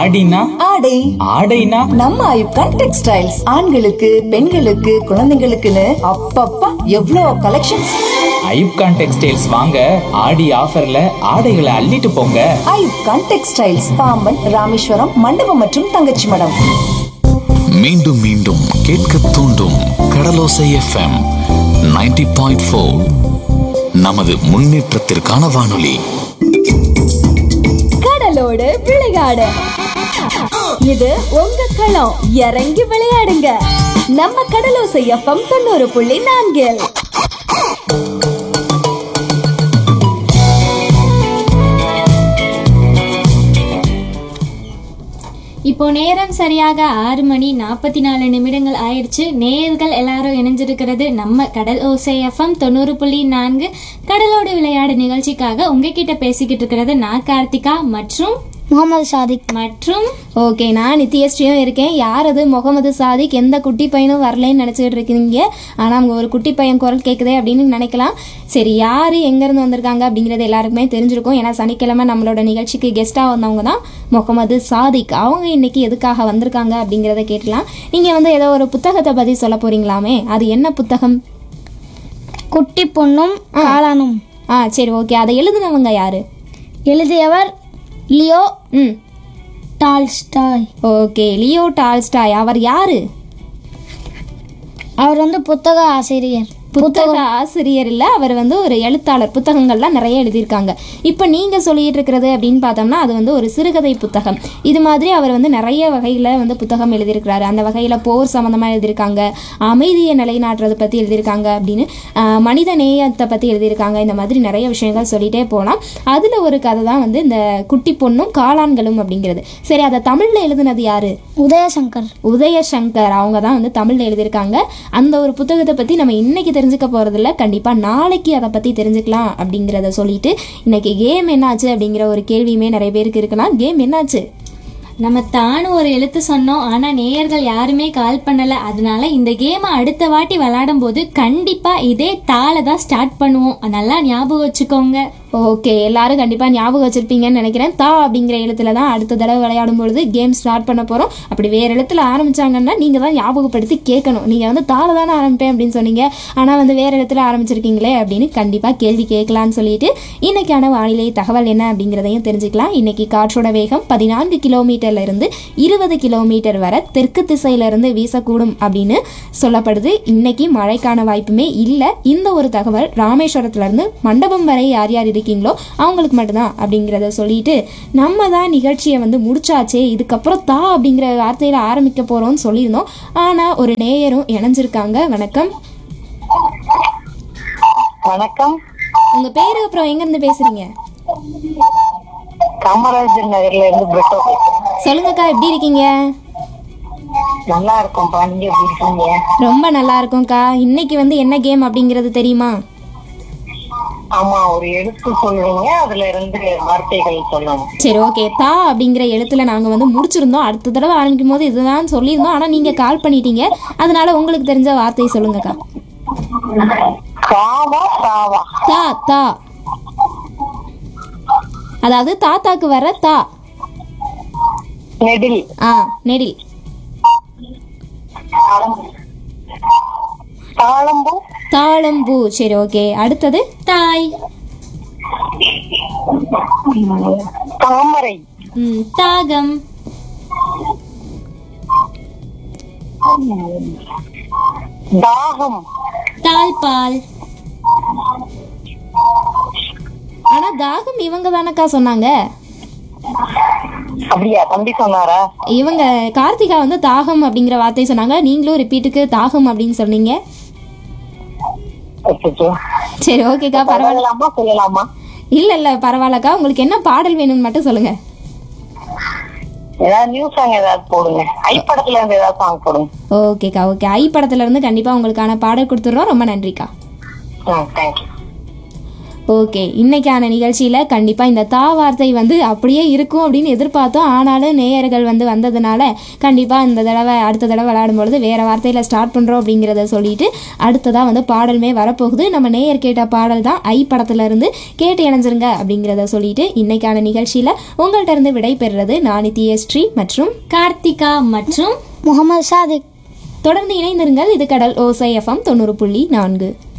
ஆடினா ஆடை ஆடைனா நம்ம ஐப்கான் டெக்ஸ்டைல்ஸ் ஆண்களுக்கு பெண்களுக்கு குழந்தைங்களுக்குன்னு அப்பப்பா எவ்வளோ கலெக்ஷன்ஸ் ஐப்கான் டெக்ஸ்டைல்ஸ் வாங்க ஆடி ஆஃபர்ல ஆடைகளை அள்ளிட்டு போங்க ஐப்கான் டெக்ஸ்டைல்ஸ் பாம்பன் ராமேஸ்வரம் மண்டபம் மற்றும் தங்கச்சி மடம் மீண்டும் மீண்டும் கேட்க தூண்டும் கடலோசை எஃப்எம் 90.4 பாயிண்ட் ஃபோர் நமது முன்னேற்றத்திற்கான வானொலி கடலோடு விளையாடு இது உங்க களம் இறங்கி விளையாடுங்க நம்ம கடலோசை எஃப்எம் தொண்ணூறு புள்ளி நான்கில் இப்போ நேரம் சரியாக ஆறு மணி நாற்பத்தி நாலு நிமிடங்கள் ஆயிடுச்சு நேயர்கள் எல்லாரும் இணைஞ்சிருக்கிறது நம்ம கடல் ஓசை எஃப்எம் தொண்ணூறு புள்ளி நான்கு கடலோடு விளையாடு நிகழ்ச்சிக்காக உங்ககிட்ட பேசிக்கிட்டு இருக்கிறது நான் கார்த்திகா மற்றும் முகமது சாதிக் மற்றும் ஓகே நான் நித்யஸ்ரீயும் இருக்கேன் யார் அது முகமது சாதிக் எந்த குட்டி பையனும் வரலைன்னு நினச்சிட்டு இருக்கீங்க ஆனால் அவங்க ஒரு குட்டி பையன் குரல் கேட்குதே அப்படின்னு நினைக்கலாம் சரி யார் எங்கேருந்து வந்திருக்காங்க அப்படிங்கிறது எல்லாருக்குமே தெரிஞ்சிருக்கும் ஏன்னா சனிக்கிழமை நம்மளோட நிகழ்ச்சிக்கு கெஸ்ட்டாக வந்தவங்க தான் முகமது சாதிக் அவங்க இன்னைக்கு எதுக்காக வந்திருக்காங்க அப்படிங்கிறத கேட்கலாம் நீங்கள் வந்து ஏதோ ஒரு புத்தகத்தை பற்றி சொல்ல போறீங்களாமே அது என்ன புத்தகம் குட்டி பொண்ணும் காளானும் ஆ சரி ஓகே அதை எழுதுனவங்க யாரு எழுதியவர் லியோ ம் டால்ஸ்டாய் ஓகே லியோ டால்ஸ்டாய் அவர் யாரு அவர் வந்து புத்தக ஆசிரியர் புத்தக ஆசிரியர் இல்ல அவர் வந்து ஒரு எழுத்தாளர் புத்தகங்கள்லாம் நிறைய எழுதியிருக்காங்க இப்போ நீங்க சொல்லிட்டு இருக்கிறது அப்படின்னு பார்த்தோம்னா அது வந்து ஒரு சிறுகதை புத்தகம் இது மாதிரி அவர் வந்து நிறைய வகையில வந்து புத்தகம் எழுதியிருக்கிறாரு அந்த வகையில போர் சம்பந்தமா எழுதியிருக்காங்க அமைதியை நிலைநாட்டுறது பத்தி எழுதியிருக்காங்க அப்படின்னு ஆஹ், மனித நேயத்தை பத்தி எழுதியிருக்காங்க இந்த மாதிரி நிறைய விஷயங்கள் சொல்லிட்டே போகலாம் அதுல ஒரு கதை தான் வந்து இந்த குட்டி பொண்ணும் காளான்களும் அப்படிங்கிறது சரி அதை தமிழ்ல எழுதுனது யாரு உதயசங்கர் உதயசங்கர் அவங்க தான் வந்து தமிழில் எழுதியிருக்காங்க அந்த ஒரு புத்தகத்தை பற்றி நம்ம இன்னைக்கு தெரிஞ்சுக்க போகிறதில்ல கண்டிப்பாக நாளைக்கு அதை பற்றி தெரிஞ்சுக்கலாம் அப்படிங்கிறத சொல்லிட்டு இன்னைக்கு கேம் என்னாச்சு அப்படிங்கிற ஒரு கேள்வியுமே நிறைய பேருக்கு இருக்கலாம் கேம் என்னாச்சு நம்ம தானும் ஒரு எழுத்து சொன்னோம் ஆனா நேயர்கள் யாருமே கால் பண்ணல அதனால இந்த கேமை அடுத்த வாட்டி விளையாடும் போது கண்டிப்பா இதே தாளை தான் ஸ்டார்ட் பண்ணுவோம் நல்லா ஞாபகம் வச்சுக்கோங்க ஓகே எல்லாரும் கண்டிப்பாக ஞாபகம் வச்சிருப்பீங்கன்னு நினைக்கிறேன் தா அப்படிங்கிற எழுத்துல தான் அடுத்த தடவை விளையாடும் பொழுது கேம் ஸ்டார்ட் பண்ண போகிறோம் அப்படி வேறு எழுத்துல ஆரம்பிச்சாங்கன்னா நீங்கள் தான் ஞாபகப்படுத்தி கேட்கணும் நீங்கள் வந்து தாளை தானே ஆரம்பிப்பேன் அப்படின்னு சொன்னீங்க ஆனால் வந்து வேறு இடத்துல ஆரம்பிச்சிருக்கீங்களே அப்படின்னு கண்டிப்பாக கேள்வி கேட்கலான்னு சொல்லிட்டு இன்னைக்கான வானிலை தகவல் என்ன அப்படிங்கிறதையும் தெரிஞ்சுக்கலாம் இன்னைக்கு காற்றோட வேகம் பதினான்கு கிலோமீட்டர்ல இருந்து இருபது கிலோமீட்டர் வரை தெற்கு திசையில இருந்து வீசக்கூடும் அப்படின்னு சொல்லப்படுது இன்னைக்கு மழைக்கான வாய்ப்புமே இல்லை இந்த ஒரு தகவல் ராமேஸ்வரத்துல இருந்து மண்டபம் வரை யார் யார் இருக்கீங்களோ அவங்களுக்கு மட்டும்தான் அப்படிங்கிறத சொல்லிட்டு நம்ம தான் நிகழ்ச்சியை வந்து முடிச்சாச்சே இதுக்கப்புறம் தா அப்படிங்கிற வார்த்தையில ஆரம்பிக்க போறோம்னு சொல்லியிருந்தோம் ஆனா ஒரு நேயரும் இணைஞ்சிருக்காங்க வணக்கம் வணக்கம் உங்க பேரு அப்புறம் எங்க இருந்து பேசுறீங்க காமராஜர் நகர்ல இருந்து பிரிட்டோ பேசுறேன் சொல்லுங்கக்கா எப்படி இருக்கீங்க நல்லா இருக்கும்பா நீங்க எப்படி இருக்கீங்க ரொம்ப நல்லா இருக்கும்க்கா இன்னைக்கு வந்து என்ன கேம் அப்படிங்கிறது தெரியுமா ஆமா ஒரு எழுத்து சொல்லுவீங்க அதுல இருந்து வார்த்தைகள் சொல்லணும் சரி ஓகே தா அப்படிங்கிற எழுத்துல நாங்க வந்து முடிச்சிருந்தோம் அடுத்த தடவை ஆரம்பிக்கும் போது இதுதான் சொல்லியிருந்தோம் ஆனா நீங்க கால் பண்ணிட்டீங்க அதனால உங்களுக்கு தெரிஞ்ச வார்த்தை சொல்லுங்கக்கா காவா தாவா தா தா அதாவது தாத்தாக்கு வர தா நெடில் ஆ நெடில் தாளம்பூ தாளம்பூ சரி ஓகே அடுத்தது தாய் தாமரை ம், தாகம் தாகம் தாழ்பால் ஆனா தாகம் இவங்க தானக்கா சொன்னாங்க அப்படியா தம்பி சொன்னாரா இவங்க கார்த்திகா வந்து தாகம் அப்படிங்கிற வார்த்தை சொன்னாங்க நீங்களும் ரிப்பீட்டுக்கு தாகம் அப்படின்னு சொன்னீங்க அச்சச்சோ. சரி ஓகேக்கா பரவாயில்ல சொல்லலாமா சொல்லலாமா இல்ல இல்ல பரவாயில்லக்கா உங்களுக்கு என்ன பாடல் வேணும்னு மட்டும் சொல்லுங்க ஏதாவது நியூ சாங் ஏதாவது போடுங்க ஐ படத்துல இருந்து ஏதாவது சாங் போடுங்க ஓகேக்கா ஓகே ஐ படத்துல இருந்து கண்டிப்பா உங்களுக்கான பாடல் கொடுத்துட்றோம் ரொம்ப நன்றிக்கா ம் தேங்க்யூ ஓகே இன்னைக்கான நிகழ்ச்சியில் கண்டிப்பாக இந்த தா வார்த்தை வந்து அப்படியே இருக்கும் அப்படின்னு எதிர்பார்த்தோம் ஆனாலும் நேயர்கள் வந்து வந்ததுனால கண்டிப்பாக இந்த தடவை அடுத்த தடவை விளையாடும் பொழுது வேறு வார்த்தையில் ஸ்டார்ட் பண்ணுறோம் அப்படிங்கிறத சொல்லிட்டு அடுத்ததாக வந்து பாடலுமே வரப்போகுது நம்ம நேயர் கேட்ட பாடல் தான் ஐ படத்துல இருந்து கேட்டு இணைஞ்சிருங்க அப்படிங்கிறத சொல்லிட்டு இன்னைக்கான நிகழ்ச்சியில் உங்கள்கிட்ட இருந்து விடை பெறுறது நான் நித்யஸ்ரீ மற்றும் கார்த்திகா மற்றும் முகமது சாதிக் தொடர்ந்து இணைந்திருங்கள் இது கடல் ஓசை எஃப்எம் தொண்ணூறு புள்ளி நான்கு